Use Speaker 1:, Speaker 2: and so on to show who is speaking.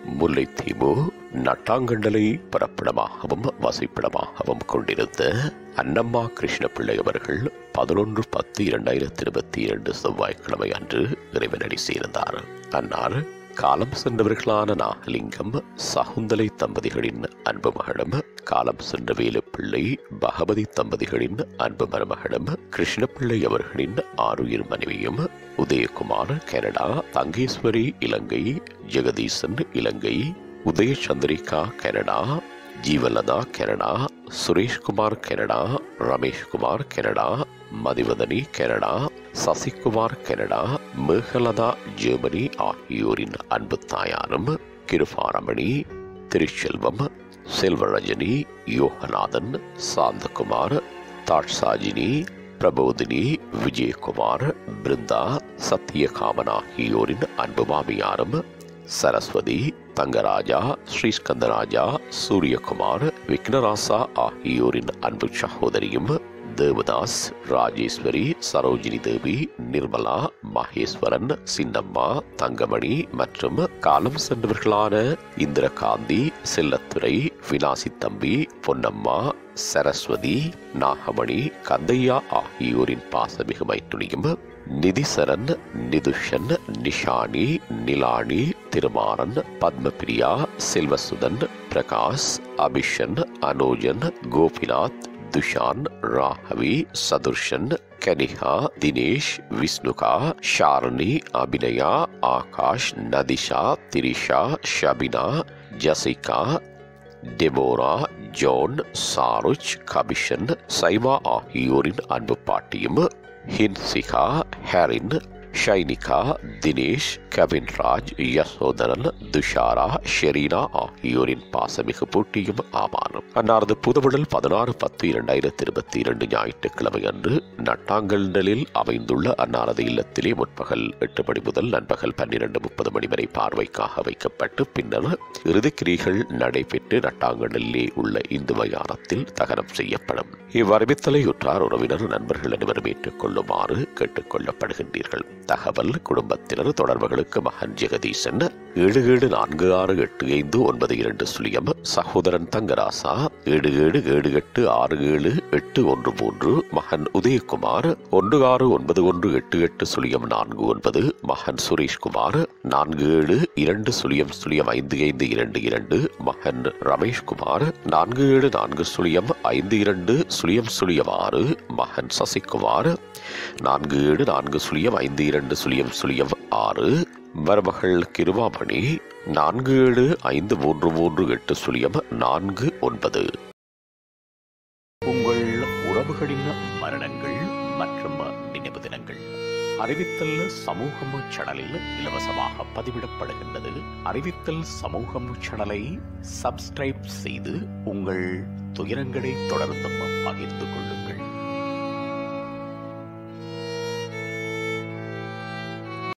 Speaker 1: முல்லைத்தீவு நட்டாங்கண்டலை பரப்பிடமாகவும் வசிப்பிடமாகவும் கொண்டிருந்த அன்னம்மா கிருஷ்ணபிள்ளை அவர்கள் பதினொன்று பத்து இரண்டாயிரத்தி இருபத்தி இரண்டு செவ்வாய்க்கிழமை அன்று இறைவனடி சேர்ந்தார் அன்னார் காலம் சென்றவர்களான நாகலிங்கம் சகுந்தலை தம்பதிகளின் அன்பு மகளும் காலம் சென்ற வேலுப்பிள்ளை பகவதி தம்பதிகளின் அன்பு மருமகளும் கிருஷ்ணபிள்ளை அவர்களின் ஆறுயிர் மனைவியும் Udayakumar Canada Thangeswari Ilangai Jegatheesan Ilangai Udayachandrika Canada Jeevalatha Canada Sureshkumar Canada Rameshkumar Canada Mathivathani Canada Sasikumar Canada Megalatha Germany ஆகியோரின் அன்பு தாயாரும் கிருபாரமணி திருச்செல்வம் செல்வரஜினி யோகநாதன் சாந்தகுமார் தாட்சாஜினி பிரபோதினி விஜயகுமார் பிருந்தா சத்தியகாமன் ஆகியோரின் அன்பு மாமியாரும் சரஸ்வதி தங்கராஜா ஸ்ரீஸ்கந்தராஜா சூரியகுமார் விக்னராசா ஆகியோரின் அன்பு சகோதரியும் தேவதாஸ் ராஜேஸ்வரி சரோஜினி தேவி நிர்மலா மகேஸ்வரன் சின்னம்மா தங்கமணி மற்றும் காலம் சென்றவர்களான இந்திரகாந்தி செல்லத்துறை வினாசி தம்பி பொன்னம்மா சரஸ்வதி நாகமணி கந்தையா ஆகியோரின் பாசமிகு மைத்துணியும் Nithisaran Nithushan Nishani Nilani Thirumaran Pathmapriya Selvasuthan Prakash Abishan Anojan Gopinath Thushan Ragavi Sathurshan Kanika Dinesh Vishnuka Sharani Abinaya Akash Nathisha Trisha Shabina Jessica Deborah John Saruj Kabishan Saima ஆகியோரின் அன்பு பாட்டியும் ஹின்சிகா ஹேரின் ஷைனிகா தினேஷ் கவின் ராஜ் யசோதரன் துஷாரா ஷெரீனா ஆகியோரின் பாசமிகு போட்டியும் ஆமானும் அன்னாரது புதுவிடல் பதினாறு பத்து இரண்டாயிரத்தி இருபத்தி இரண்டு ஞாயிற்றுக்கிழமை அன்று நட்டாங்கல்டலில் அமைந்துள்ள அன்னாரது இல்லத்திலே முற்பகல் எட்டு மணி முதல் நண்பகல் பன்னிரண்டு முப்பது மணி வரை பார்வைக்காக வைக்கப்பட்டு பின்னர் இறுதிக்கிரிகள் நடைபெற்று நட்டாங்கடலிலே உள்ள இந்து மயானத்தில் தகனம் செய்யப்படும் இவ்வறிவித்தலை உற்றார் உறவினர் நண்பர்கள் அனைவரும் ஏற்றுக்கொள்ளுமாறு கேட்டுக் கொள்ளப்படுகின்றீர்கள் தகவல் குடும்பத்தினர் தொடர்புகளுக்கு மகன் ஜெகதீசன் ஏழு ஏழு நான்கு ஆறு எட்டு ஐந்து ஒன்பது இரண்டு சுழியம் சகோதரன் தங்கராசா ஏழு ஏழு ஏழு எட்டு ஆறு ஏழு எட்டு ஒன்று மூன்று மகன் உதயகுமார் ஒன்று ஆறு ஒன்பது ஒன்று எட்டு எட்டு சுழியம் நான்கு ஒன்பது மகன் சுரேஷ்குமார் நான்கு ஏழு இரண்டு சுழியம் சுழியம் ஐந்து ஐந்து இரண்டு இரண்டு மகன் ரமேஷ்குமார் நான்கு ஏழு நான்கு சுழியம் ஐந்து இரண்டு சுழியம் சுழியம் ஆறு மகன் சசிகுமார் நான்கு ஏழு நான்கு சுழியம் ஐந்து இரண்டு சுழியம் சுழியம் ஆறு மருமகள் கிருவாமணி நான்கு ஏழு ஐந்து மூன்று மூன்று எட்டு சுழியம் நான்கு ஒன்பது உங்கள் உறவுகளின் மரணங்கள் மற்றும் நினைவு தினங்கள் அறிவித்தல் சமூகம் சேனலில் இலவசமாக பதிவிடப்படுகின்றது அறிவித்தல் சமூகம் சேனலை சப்ஸ்கிரைப் செய்து உங்கள் துயரங்களை தொடர்ந்தும் பகிர்ந்து கொள்ளுங்கள்